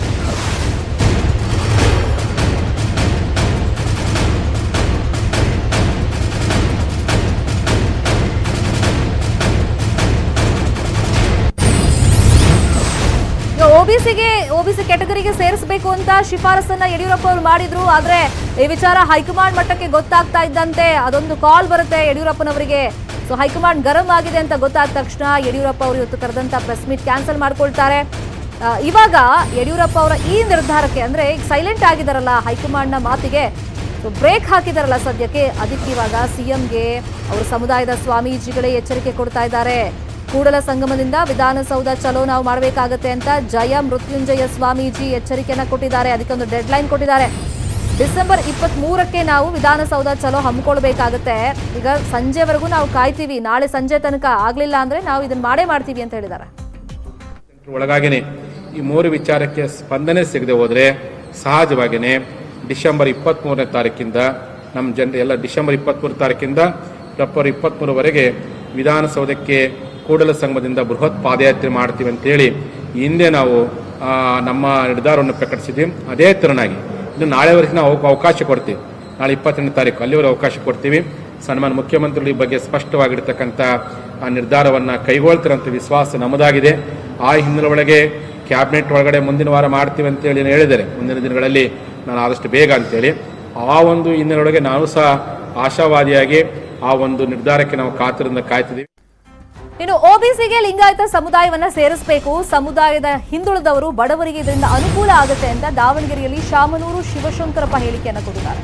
ಓಬಿಸಿಗೆ ಓಬಿಸಿ ಕ್ಯಾಟಗರಿಗೆ ಸೇರಿಸಬೇಕು ಅಂತ ಶಿಫಾರಸನ್ನ ಯಡಿಯೂರಪ್ಪ ಅವರು ಮಾಡಿದ್ರು ಆದ್ರೆ ಈ ವಿಚಾರ ಹೈಕಮಾಂಡ್ ಮಟ್ಟಕ್ಕೆ ಗೊತ್ತಾಗ್ತಾ ಇದ್ದಂತೆ ಅದೊಂದು ಕಾಲ್ ಬರುತ್ತೆ ಯಡಿಯೂರಪ್ಪನವರಿಗೆ ಸೊ ಹೈಕಮಾಂಡ್ ಗರಂ ಆಗಿದೆ ಅಂತ ಗೊತ್ತಾದ ತಕ್ಷಣ ಯಡಿಯೂರಪ್ಪ ಅವರು ಇವತ್ತು ಕರೆದಂತ ಪ್ರೆಸ್ ಮೀಟ್ ಕ್ಯಾನ್ಸಲ್ ಮಾಡ್ಕೊಳ್ತಾರೆ ಆ, ಇವಾಗ ಯಡಿಯೂರಪ್ಪ ಅವರ ಈ ನಿರ್ಧಾರಕ್ಕೆ ಅಂದ್ರೆ ಈಗ ಸೈಲೆಂಟ್ ಆಗಿದಾರಲ್ಲ ಹೈಕಮಾಂಡ್ನ ಮಾತಿಗೆ ಬ್ರೇಕ್ ಹಾಕಿದಾರಲ್ಲ ಸದ್ಯಕ್ಕೆ ಅದಕ್ಕೆ ಇವಾಗ ಸಿಎಂಗೆ ಅವರ ಸಮುದಾಯದ ಸ್ವಾಮೀಜಿಗಳೇ ಎಚ್ಚರಿಕೆ ಕೊಡ್ತಾ ಇದ್ದಾರೆ ಕೂಡಲ ಸಂಗಮದಿಂದ ವಿಧಾನಸೌಧ ಚಲೋ ನಾವು ಮಾಡಬೇಕಾಗತ್ತೆ ಅಂತ ಜಯ ಮೃತ್ಯುಂಜಯ ಸ್ವಾಮೀಜಿ ಎಚ್ಚರಿಕೆಯನ್ನ ಕೊಟ್ಟಿದ್ದಾರೆ ಅದಕ್ಕೊಂದು ಡೆಡ್ ಲೈನ್ ಕೊಟ್ಟಿದ್ದಾರೆ ಡಿಸೆಂಬರ್ ಇಪ್ಪತ್ತ್ ಮೂರಕ್ಕೆ ನಾವು ವಿಧಾನಸೌಧ ಚಲೋ ಹಮ್ಮಿಕೊಳ್ಬೇಕಾಗತ್ತೆ ಈಗ ಸಂಜೆವರೆಗೂ ನಾವು ಕಾಯ್ತೀವಿ ನಾಳೆ ಸಂಜೆ ತನಕ ಆಗ್ಲಿಲ್ಲ ಅಂದ್ರೆ ನಾವು ಇದನ್ನ ಮಾಡೇ ಮಾಡ್ತೀವಿ ಅಂತ ಹೇಳಿದ್ದಾರೆ ಒಳಗಾಗಿನೇ ಈ ಮೂರು ವಿಚಾರಕ್ಕೆ ಸ್ಪಂದನೆ ಸಿಗದೆ ಹೋದರೆ ಸಹಜವಾಗಿಯೇ ಡಿಸೆಂಬರ್ ಇಪ್ಪತ್ತ್ಮೂರನೇ ತಾರೀಕಿಂದ ನಮ್ಮ ಜನ ಎಲ್ಲ ಡಿಸೆಂಬರ್ ಇಪ್ಪತ್ತ್ಮೂರು ತಾರೀಕಿಂದ ಫೆಬ್ರವರಿ ಇಪ್ಪತ್ತ್ಮೂರವರೆಗೆ ವಿಧಾನಸೌಧಕ್ಕೆ ಕೂಡಲ ಸಂಘದಿಂದ ಬೃಹತ್ ಪಾದಯಾತ್ರೆ ಮಾಡ್ತೀವಿ ಅಂತೇಳಿ ಹಿಂದೆ ನಾವು ಆ, ನಮ್ಮ ನಿರ್ಧಾರವನ್ನು ಪ್ರಕಟಿಸಿದ್ವಿ ಅದೇ ತೆರನಾಗಿ ಇನ್ನು ನಾಳೆವರೆಗೆ ನಾವು ಅವಕ- ಅವಕಾಶ ಕೊಡ್ತೀವಿ ನಾಳೆ ಇಪ್ಪತ್ತೆಂಟನೇ ತಾರೀಕು ಅಲ್ಲಿವರೆಗೆ ಅವಕಾಶ ಕೊಡ್ತೀವಿ ಸನ್ಮಾನ ಮುಖ್ಯಮಂತ್ರಿಗಳು ಈ ಬಗ್ಗೆ ಸ್ಪಷ್ಟವಾಗಿರ್ತಕ್ಕಂಥ ಆ ನಿರ್ಧಾರವನ್ನು ಕೈಗೊಳ್ತಿರೋಂಥ ವಿಶ್ವಾಸ ನಮ್ಮದಾಗಿದೆ ಆ ಹಿನ್ನೆಲೆ ಒಳಗೆ ಕ್ಯಾಬಿನೆಟ್ ಒಳಗಡೆ ಮುಂದಿನ ವಾರ ಮಾಡ್ತೀವಿ ಅಂತೇಳಿ ಏನು ಹೇಳಿದ್ದಾರೆ ಮುಂದಿನ ದಿನಗಳಲ್ಲಿ ನಾನು ಆದಷ್ಟು ಬೇಗ ಅಂತೇಳಿ ಆ ಒಂದು ಹಿನ್ನೆಲೆಯೊಳಗೆ ನಾವು ಸಹ ಆಶಾವಾದಿಯಾಗಿ ಆ ಒಂದು ನಿರ್ಧಾರಕ್ಕೆ ನಾವು ಕಾತರದಿಂದ ಕಾಯ್ತಿದ್ದೀವಿ ಇನ್ನು ಒಬಿಸಿಗೆ ಲಿಂಗಾಯತ ಸಮುದಾಯವನ್ನ ಸೇರಿಸಬೇಕು ಸಮುದಾಯದ ಹಿಂದುಳಿದವರು ಬಡವರಿಗೆ ಇದರಿಂದ ಅನುಕೂಲ ಆಗುತ್ತೆ ಅಂತ ದಾವಣಗೆರೆಯಲ್ಲಿ ಶಾಮನೂರು ಶಿವಶಂಕರಪ್ಪ ಹೇಳಿಕೆಯನ್ನು ಕೊಟ್ಟಿದ್ದಾರೆ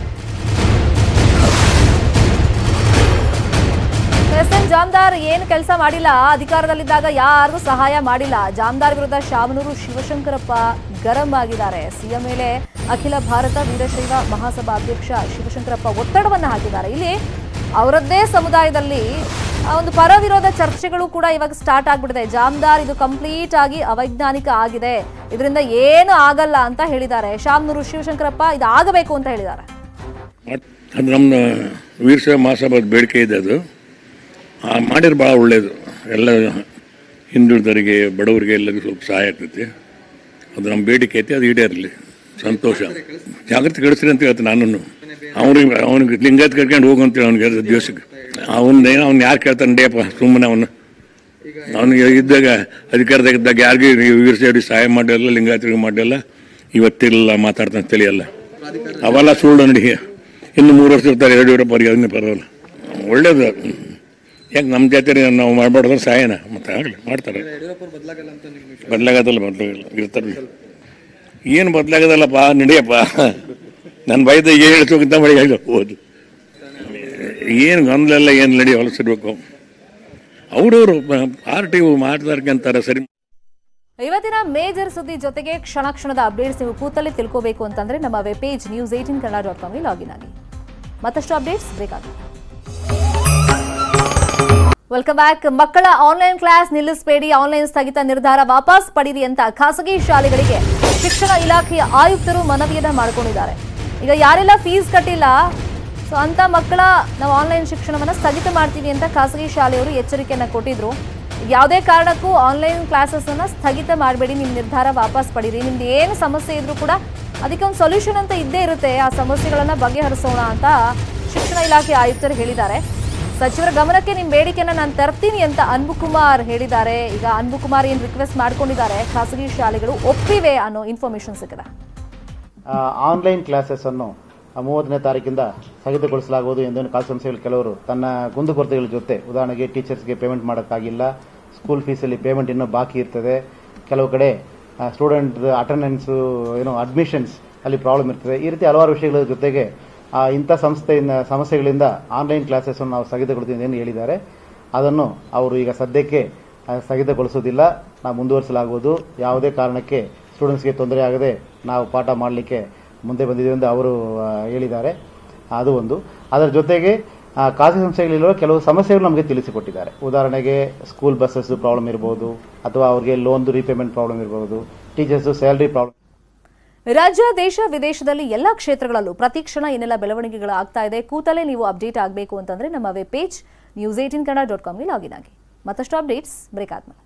ಎಸ್ ಎನ್ ಜಾಮ್ದಾರ್ ಏನು ಕೆಲಸ ಮಾಡಿಲ್ಲ ಅಧಿಕಾರದಲ್ಲಿದ್ದಾಗ ಯಾರಿಗೂ ಸಹಾಯ ಮಾಡಿಲ್ಲ ಜಾಮ್ದಾರ್ ವಿರುದ್ಧ ಶಾಮನೂರು ಶಿವಶಂಕರಪ್ಪ ಗರಂ ಆಗಿದ್ದಾರೆ ಸಿಎಂ ಮೇಲೆ ಅಖಿಲ ಭಾರತ ವೀರಶೈವ ಮಹಾಸಭಾ ಅಧ್ಯಕ್ಷ ಶಿವಶಂಕರಪ್ಪ ಒತ್ತಡವನ್ನು ಹಾಕಿದ್ದಾರೆ ಇಲ್ಲಿ ಅವರದ್ದೇ ಸಮುದಾಯದಲ್ಲಿ ಆ ಒಂದು ಪರ ವಿರೋಧ ಚರ್ಚೆಗಳು ಕೂಡ ಇವಾಗ ಸ್ಟಾರ್ಟ್ ಆಗ್ಬಿಟ್ಟಿದೆ ಜಾಮ್ದಾರ್ ಇದು ಕಂಪ್ಲೀಟ್ ಆಗಿ ಅವೈಜ್ಞಾನಿಕ ಆಗಿದೆ ಇದರಿಂದ ಏನು ಆಗಲ್ಲ ಅಂತ ಹೇಳಿದ್ದಾರೆ ಶಾಮನೂರು ಶಿವಶಂಕರಪ್ಪ ಇದು ಆಗಬೇಕು ಅಂತ ಹೇಳಿದ್ದಾರೆ ಅದು ನಮ್ಮ ವೀರಶೈವ ಮಹಾಸಭಾದ ಬೇಡಿಕೆ ಇದೆ ಅದು ಆ, ಮಾಡಿದ್ರೆ ಭಾಳ ಒಳ್ಳೆಯದು ಎಲ್ಲ ಹಿಂದುಳಿದವರಿಗೆ ಬಡವರಿಗೆ ಎಲ್ಲರಿಗೂ ಸ್ವಲ್ಪ ಸಹಾಯ ಆಗ್ತೈತಿ ಅದು ನಮ್ಮ ಬೇಡಿಕೆ ಐತಿ ಅದು ಈಡೇರಲಿ ಸಂತೋಷ ಜಾಗೃತಿ ಕಳಿಸ್ರಿ ಅಂತ ಹೇಳ್ತೀನಿ ನಾನು ಅವ್ನಿಗೆ ಅವ್ನಿಗೆ ಲಿಂಗಾಯತ್ ಕರ್ಕೊಂಡು ಹೋಗು ಅಂತೇಳಿ ಅವ್ನಿಗೆ ಅದು ದಿವಸಕ್ಕೆ ಅವನ್ನೇನು ಅವ್ನು ಯಾರು ಕೇಳ್ತಾನೆ ಡೇಪ ಸುಮ್ಮನೆ ಅವನು ಅವನಿಗೆ ಇದ್ದಾಗ ಅಧಿಕಾರದಾಗ ಇದ್ದಾಗ ಯಾರಿಗೂ ವೀರಶೈವರಿಗೆ ಸಹಾಯ ಮಾಡಿಲ್ಲ ಲಿಂಗಾಯತರಿಗೆ ಮಾಡಿಲ್ಲ ಇವತ್ತಿಲ್ಲ ಮಾತಾಡ್ತಾನೆ ತಿಳಿಯಲ್ಲ ಅವೆಲ್ಲ ಸುಳ್ಳು ನಡಿ ಇನ್ನು ಮೂರು ವರ್ಷ ಇರ್ತಾರೆ ಯಡಿಯೂರಪ್ಪ ಅವ್ರಿಗೆ ಅದನ್ನೇ ಪರವಾಗಿಲ್ಲ ಒಳ್ಳೇದು ಯಾಕೆ ನಮ್ಮ ಜಾತಿ ನಾವು ಮಾಡಬಾರ್ದು ಸಹಾಯನ ಮತ್ತೆ ಆಗಲಿ ಮಾಡ್ತಾರೆ ಬದಲಾಗದಲ್ಲ ಬದಲಾಗಲ್ಲ ಇರ್ತಾರೆ ಏನು ಬದಲಾಗದಲ್ಲಪ್ಪ ನಡಿಯಪ್ಪ ನನ್ನ ಬೈದ ಏನು ಹೇಳ್ಸೋಕ್ಕಿಂತ ಮಳೆ ಹೋದು ಏನು ಗೊಂದಲೆಲ್ಲ ಏನು ನಡಿ ಹೊಲಸಿರ್ಬೇಕು ಅವ್ರವ್ರು ಪಾರ್ಟಿ ಮಾಡ್ತಾರೆ ಅಂತಾರೆ ಸರಿ ಇವತ್ತಿನ ಮೇಜರ್ ಸುದ್ದಿ ಜೊತೆಗೆ ಕ್ಷಣ ಕ್ಷಣದ ಅಪ್ಡೇಟ್ಸ್ ನೀವು ಕೂತಲ್ಲಿ ತಿಳ್ಕೋಬೇಕು ಅಂತಂದ್ರೆ ನಮ್ಮ web page news eighteen Kannada dot ಕಾಮ್ಗೆ ಲಾಗಿನ್ ಆಗಿ ಮತ್ತಷ್ಟು ಅಪ್ಡೇಟ್ಸ್ ಬೇಕಾಗುತ್ತೆ ವೆಲ್ಕಮ್ ಬ್ಯಾಕ್ ಮಕ್ಕಳ ಆನ್ಲೈನ್ ಕ್ಲಾಸ್ ನಿಲ್ಲಿಸಬೇಡಿ ಆನ್ಲೈನ್ ಸ್ಥಗಿತ ನಿರ್ಧಾರ ವಾಪಸ್ ಪಡೀರಿ ಅಂತ ಖಾಸಗಿ ಶಾಲೆಗಳಿಗೆ ಶಿಕ್ಷಣ ಇಲಾಖೆಯ ಆಯುಕ್ತರು ಮನವಿಯನ್ನ ಮಾಡಿಕೊಂಡಿದ್ದಾರೆ ಈಗ ಯಾರೆಲ್ಲ ಫೀಸ್ ಕಟ್ಟಿಲ್ಲ ಸೊ ಅಂತ ಮಕ್ಕಳ ನಾವು ಆನ್ಲೈನ್ ಶಿಕ್ಷಣವನ್ನ ಸ್ಥಗಿತ ಮಾಡ್ತೀವಿ ಅಂತ ಖಾಸಗಿ ಶಾಲೆಯವರು ಎಚ್ಚರಿಕೆಯನ್ನ ಕೊಟ್ಟಿದ್ರು ಯಾವುದೇ ಕಾರಣಕ್ಕೂ ಆನ್ಲೈನ್ ಕ್ಲಾಸಸ್ ಅನ್ನ ಸ್ಥಗಿತ ಮಾಡಬೇಡಿ ನಿಮ್ಮ ನಿರ್ಧಾರ ವಾಪಸ್ ಪಡೀರಿ ನಿಮ್ದು ಏನು ಸಮಸ್ಯೆ ಇದ್ರೂ ಕೂಡ ಅದಕ್ಕೆ ಒಂದು ಸೊಲ್ಯೂಷನ್ ಅಂತ ಇದ್ದೇ ಇರುತ್ತೆ ಆ ಸಮಸ್ಯೆಗಳನ್ನ ಬಗೆಹರಿಸೋಣ ಅಂತ ಶಿಕ್ಷಣ ಇಲಾಖೆ ಆಯುಕ್ತರು ಹೇಳಿದ್ದಾರೆ ಸಚಿವರ ಗಮನಕ್ಕೆ ನಿಮ್ಮ ಬೇಡಿಕೆನ ನಾನು ತರ್ತೀನಿ ಅಂತ ಅನ್ಬು ಕುಮಾರ್ ಹೇಳಿದ್ದಾರೆ ಈಗ ಅನ್ಬು ಕುಮಾರ್ ಏನು ರಿಕ್ವೆಸ್ಟ್ ಮಾಡ್ಕೊಂಡಿದ್ದಾರೆ ಖಾಸಗಿ ಶಾಲೆಗಳು ಒಪ್ಪಿವೆ ಅನ್ನೋ ಇನ್ಫಾರ್ಮೇಶನ್ ಸಿಕ್ಕಿದೆ ಆ, ಆನ್ಲೈನ್ ಕ್ಲಾಸಸ್ಸನ್ನು ಮೂವತ್ತನೇ ತಾರೀಕಿಂದ ಸ್ಥಗಿತಗೊಳಿಸಲಾಗುವುದು ಎಂದು ಕಾಲ್ ಸಂಸ್ಥೆಗಳು ಕೆಲವರು ತನ್ನ ಕುಂದುಕೊರತೆಗಳ ಜೊತೆ ಉದಾಹರಣೆಗೆ ಟೀಚರ್ಸ್ಗೆ ಪೇಮೆಂಟ್ ಮಾಡೋಕ್ಕಾಗಿಲ್ಲ ಸ್ಕೂಲ್ ಫೀಸಲ್ಲಿ ಪೇಮೆಂಟ್ ಇನ್ನೂ ಬಾಕಿ ಇರ್ತದೆ ಕೆಲವು ಕಡೆ ಸ್ಟೂಡೆಂಟ್ ಅಟೆಂಡೆನ್ಸು ಏನೋ ಅಡ್ಮಿಷನ್ಸ್ ಅಲ್ಲಿ ಪ್ರಾಬ್ಲಮ್ ಇರ್ತದೆ ಈ ರೀತಿ ಹಲವಾರು ವಿಷಯಗಳ ಜೊತೆಗೆ ಆ, ಇಂಥ ಸಂಸ್ಥೆಯಿಂದ ಸಮಸ್ಯೆಗಳಿಂದ ಆನ್ಲೈನ್ ಕ್ಲಾಸಸ್ಸನ್ನು ನಾವು ಸ್ಥಗಿತಗೊಳ್ತೀವಿ ಎಂದು ಹೇಳಿದ್ದಾರೆ ಅದನ್ನು ಅವರು ಈಗ ಸದ್ಯಕ್ಕೆ ಆ, ಸ್ಥಗಿತಗೊಳಿಸೋದಿಲ್ಲ ನಾವು ಮುಂದುವರಿಸಲಾಗುವುದು ಯಾವುದೇ ಕಾರಣಕ್ಕೆ ಸ್ಟೂಡೆಂಟ್ಸ್ಗೆ ತೊಂದರೆ ಆಗದೆ ನಾವು ಪಾಠ ಮಾಡಲಿಕ್ಕೆ ಮುಂದೆ ಬಂದಿದ್ದೀವಿ ಎಂದು ಅವರು ಆ, ಹೇಳಿದ್ದಾರೆ ಅದು ಒಂದು ಅದರ ಜೊತೆಗೆ ಆ, ಖಾಸಗಿ ಸಂಸ್ಥೆಗಳಿರುವ ಕೆಲವು ಸಮಸ್ಯೆಗಳು ನಮಗೆ ತಿಳಿಸಿಕೊಟ್ಟಿದ್ದಾರೆ ಉದಾಹರಣೆಗೆ ಸ್ಕೂಲ್ ಬಸ್ಸಸ್ ಪ್ರಾಬ್ಲಮ್ ಇರ್ಬೋದು ಅಥವಾ ಅವ್ರಿಗೆ ಲೋನ್ದು ರೀಪೇಮೆಂಟ್ ಪ್ರಾಬ್ಲಮ್ ಇರ್ಬೋದು ಟೀಚರ್ಸು ಸ್ಯಾಲ್ರಿ ಪ್ರಾಬ್ಲಮ್ ರಾಜ್ಯ ದೇಶ ವಿದೇಶದಲ್ಲಿ ಎಲ್ಲ ಕ್ಷೇತ್ರಗಳಲ್ಲೂ ಪ್ರತಿಕ್ಷಣ ಏನೆಲ್ಲ ಬೆಳವಣಿಗೆಗಳು ಆಗ್ತಾ ಇದೆ ಕೂತಲೇ ನೀವು ಅಪ್ಡೇಟ್ ಆಗಬೇಕು ಅಂತಂದ್ರೆ ನಮ್ಮ web page news eighteen Kannada dot ಕಾಮ್ಗೆ ಲಾಗಿನ್ ಆಗಿ ಮತ್ತಷ್ಟು ಅಪ್ಡೇಟ್ಸ್ ಬ್ರೇಕ್ ಆದ್ಮೇಲೆ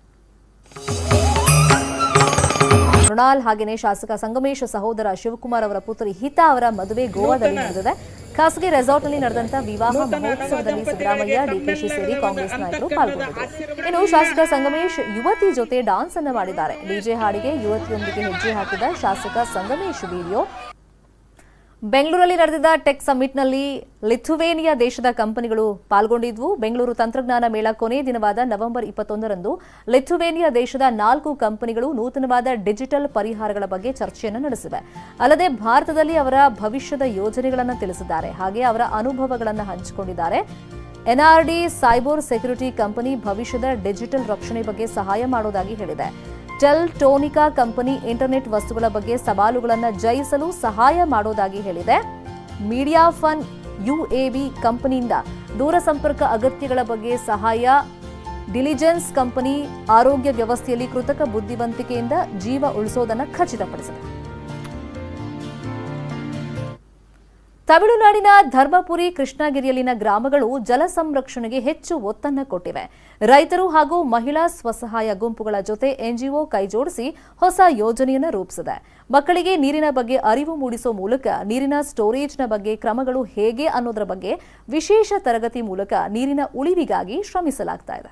ಮೃಣಾಲ್ ಹಾಗೇನೆ ಶಾಸಕ ಸಂಗಮೇಶ್ ಸಹೋದರ ಶಿವಕುಮಾರ್ ಅವರ ಪುತ್ರಿ ಹಿತಾ ಅವರ ಮದುವೆ ಗೋವಾದಲ್ಲಿ ನಡೆದಿದೆ ಖಾಸಗಿ ರೆಸಾರ್ಟ್ನಲ್ಲಿ ನಡೆದಂತ ವಿವಾಹ ಮಹೋತ್ಸವದಲ್ಲಿ ಸಿದ್ದರಾಮಯ್ಯ ಡಿಕೆಶಿ ಸೇರಿ ಕಾಂಗ್ರೆಸ್ ನಾಯಕರು ಪಾಲ್ಗೊಂಡಿದ್ದರು ಇನ್ನು ಶಾಸಕ ಸಂಗಮೇಶ್ ಯುವತಿ ಜೊತೆ ಡಾನ್ಸ್ ಅನ್ನು ಮಾಡಿದ್ದಾರೆ ಡಿಜೆ ಹಾಡಿಗೆ ಯುವತಿಯೊಂದಿಗೆ ಹೆಜ್ಜೆ ಹಾಕಿದ ಶಾಸಕ ಸಂಗಮೇಶ್ ವಿಡಿಯೋ ಬೆಂಗಳೂರಲ್ಲಿ ನಡೆದಿದ್ದ ಟೆಕ್ ಸಮ್ಮಿಟ್ನಲ್ಲಿ ಲಿಥುವೇನಿಯಾ ದೇಶದ ಕಂಪನಿಗಳು ಪಾಲ್ಗೊಂಡಿದ್ವು ಬೆಂಗಳೂರು ತಂತ್ರಜ್ಞಾನ ಮೇಳ ಕೊನೆ ದಿನವಾದ ನವೆಂಬರ್ ಇಪ್ಪತ್ತೊಂದರಂದು ಲಿಥುವೇನಿಯಾ ದೇಶದ ನಾಲ್ಕು ಕಂಪನಿಗಳು ನೂತನವಾದ ಡಿಜಿಟಲ್ ಪರಿಹಾರಗಳ ಬಗ್ಗೆ ಚರ್ಚೆಯನ್ನು ನಡೆಸಿವೆ ಅಲ್ಲದೆ ಭಾರತದಲ್ಲಿ ಅವರ ಭವಿಷ್ಯದ ಯೋಜನೆಗಳನ್ನು ತಿಳಿಸಿದ್ದಾರೆ ಹಾಗೆ ಅವರ ಅನುಭವಗಳನ್ನು ಹಂಚಿಕೊಂಡಿದ್ದಾರೆ ಎನ್ಆರ್ಡಿ ಸೈಬೋರ್ ಸೆಕ್ಯುರಿಟಿ ಕಂಪನಿ ಭವಿಷ್ಯದ ಡಿಜಿಟಲ್ ರಕ್ಷಣೆ ಬಗ್ಗೆ ಸಹಾಯ ಮಾಡೋದಾಗಿ ಹೇಳಿದೆ ಟೆಲ್ ಟೋನಿಕಾ ಕಂಪನಿ ಇಂಟರ್ನೆಟ್ ವಸ್ತುಗಳ ಬಗ್ಗೆ ಸವಾಲುಗಳನ್ನು ಜಯಿಸಲು ಸಹಾಯ ಮಾಡೋದಾಗಿ ಹೇಳಿದೆ ಮೀಡಿಯಾ ಫನ್ ಯುಎಬಿ ಕಂಪನಿಯಿಂದ ದೂರಸಂಪರ್ಕ ಅಗತ್ಯಗಳ ಬಗ್ಗೆ ಸಹಾಯ ಡಿಲಿಜೆನ್ಸ್ ಕಂಪನಿ ಆರೋಗ್ಯ ವ್ಯವಸ್ಥೆಯಲ್ಲಿ ಕೃತಕ ಬುದ್ಧಿವಂತಿಕೆಯಿಂದ ಜೀವ ಉಳಿಸೋದನ್ನು ಖಚಿತಪಡಿಸಿದೆ ತಮಿಳುನಾಡಿನ ಧರ್ಮಪುರಿ ಕೃಷ್ಣಗಿರಿಯಲ್ಲಿನ ಗ್ರಾಮಗಳು ಜಲ ಸಂರಕ್ಷಣೆಗೆ ಹೆಚ್ಚು ಒತ್ತನ್ನು ಕೊಟ್ಟಿವೆ ರೈತರು ಹಾಗೂ ಮಹಿಳಾ ಸ್ವಸಹಾಯ ಗುಂಪುಗಳ ಜೊತೆ ಎನ್ಜಿಒ ಕೈಜೋಡಿಸಿ ಹೊಸ ಯೋಜನೆಯನ್ನು ರೂಪಿಸಿದೆ ಮಕ್ಕಳಿಗೆ ನೀರಿನ ಬಗ್ಗೆ ಅರಿವು ಮೂಡಿಸೋ ಮೂಲಕ ನೀರಿನ ಸ್ಟೋರೇಜ್ನ ಬಗ್ಗೆ ಕ್ರಮಗಳು ಹೇಗೆ ಅನ್ನೋದರ ಬಗ್ಗೆ ವಿಶೇಷ ತರಗತಿ ಮೂಲಕ ನೀರಿನ ಉಳಿವಿಗಾಗಿ ಶ್ರಮಿಸಲಾಗ್ತಾ ಇದೆ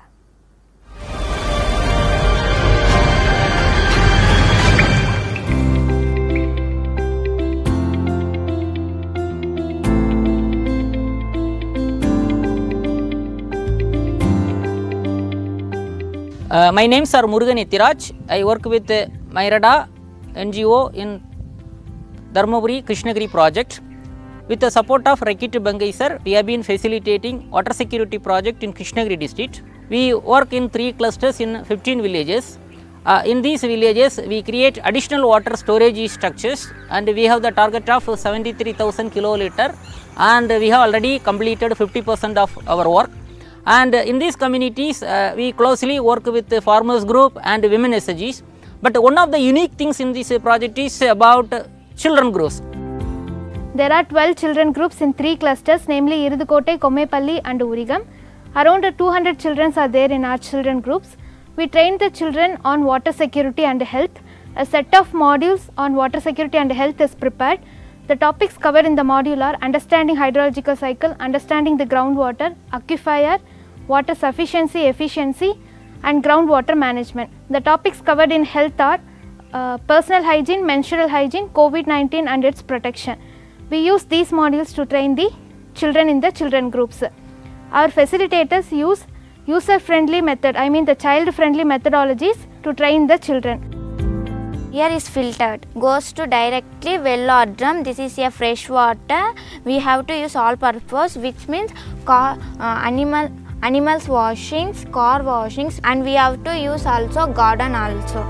Uh, my names are Murugan Itiraj. I work with uh, Mairada NGO in Dharmaburi Krishnagiri project. With the support of Rakit Bangai sir, we have been facilitating water security project in Krishnagiri district. We work in three clusters in 15 villages. Uh, in these villages, we create additional water storage structures and we have the target of 73,000 kiloliter and we have already completed 50% of our work and in these communities uh, we closely work with the farmers group and women SGs. But one of the unique things in this uh, project is about uh, children groups. There are 12 children groups in three clusters, namely Iridukote, Komepalli, and Urigam. Around 200 children are there in our children groups. We train the children on water security and health. A set of modules on water security and health is prepared. The topics covered in the module are understanding hydrological cycle, understanding the groundwater, aquifer, water sufficiency, efficiency, and groundwater management. The topics covered in health are uh, personal hygiene, menstrual hygiene, COVID 19, and its protection. We use these modules to train the children in the children groups. Our facilitators use user friendly method, I mean the child friendly methodologies to train the children. Here is filtered, goes to directly well or drum. This is a fresh water. We have to use all purpose, which means car, uh, animal animals washings, car washings, and we have to use also garden also.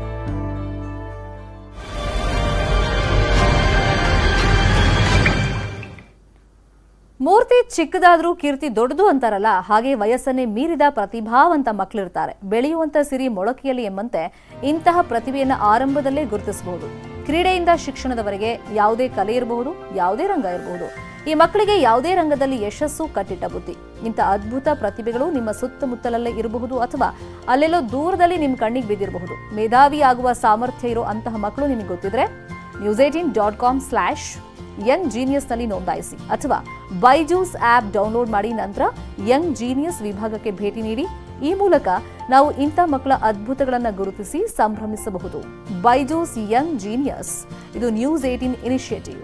ಮೂರ್ತಿ ಚಿಕ್ಕದಾದ್ರೂ ಕೀರ್ತಿ ದೊಡ್ಡದು ಅಂತಾರಲ್ಲ ಹಾಗೆ ವಯಸ್ಸನ್ನೇ ಮೀರಿದ ಪ್ರತಿಭಾವಂತ ಮಕ್ಕಳಿರ್ತಾರೆ ಬೆಳೆಯುವಂತ ಸಿರಿ ಮೊಳಕೆಯಲ್ಲಿ ಎಂಬಂತೆ ಇಂತಹ ಪ್ರತಿಭೆಯನ್ನು ಆರಂಭದಲ್ಲೇ ಗುರುತಿಸಬಹುದು ಕ್ರೀಡೆಯಿಂದ ಶಿಕ್ಷಣದವರೆಗೆ ಯಾವುದೇ ಕಲೆ ಇರಬಹುದು ಯಾವುದೇ ರಂಗ ಇರಬಹುದು ಈ ಮಕ್ಕಳಿಗೆ ಯಾವುದೇ ರಂಗದಲ್ಲಿ ಯಶಸ್ಸು ಕಟ್ಟಿಟ್ಟ ಬುದ್ಧಿ ಇಂಥ ಅದ್ಭುತ ಪ್ರತಿಭೆಗಳು ನಿಮ್ಮ ಸುತ್ತಮುತ್ತಲಲ್ಲೇ ಇರಬಹುದು ಅಥವಾ ಅಲ್ಲೆಲ್ಲೋ ದೂರದಲ್ಲಿ ನಿಮ್ಮ ಕಣ್ಣಿಗೆ ಬಿದ್ದಿರಬಹುದು ಮೇಧಾವಿ ಆಗುವ ಸಾಮರ್ಥ್ಯ ಇರೋ ಅಂತಹ ಮಕ್ಕಳು ನಿಮಗೆ ಗೊತ್ತಿದ್ರೆ news eighteen dot com slash young ಜೀನಿಯಸ್ನಲ್ಲಿ ನೋಂದಾಯಿಸಿ ಅಥವಾ ಬೈಜೂಸ್ ಆಪ್ ಡೌನ್ಲೋಡ್ ಮಾಡಿ ನಂತರ ಯಂಗ್ ಜೀನಿಯಸ್ ವಿಭಾಗಕ್ಕೆ ಭೇಟಿ ನೀಡಿ ಈ ಮೂಲಕ ನಾವು ಇಂಥ ಮಕ್ಕಳ ಅದ್ಭುತಗಳನ್ನು ಗುರುತಿಸಿ ಸಂಭ್ರಮಿಸಬಹುದು ಬೈಜೂಸ್ ಯಂಗ್ ಜೀನಿಯಸ್ ಇದು ನ್ಯೂಸ್ ಏಟೀನ್ ಇನಿಷಿಯೇಟಿವ್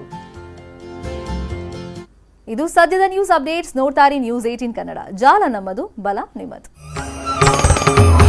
ಇದು ಸದ್ಯದ ನ್ಯೂಸ್ ಅಪ್ಡೇಟ್ಸ್ ನೋಡ್ತಾರೆ ನ್ಯೂಸ್ ಏಟೀನ್ ಕನ್ನಡ ಜಾಲ ನಮ್ಮದು ಬಲ ನಿಮ್ಮದು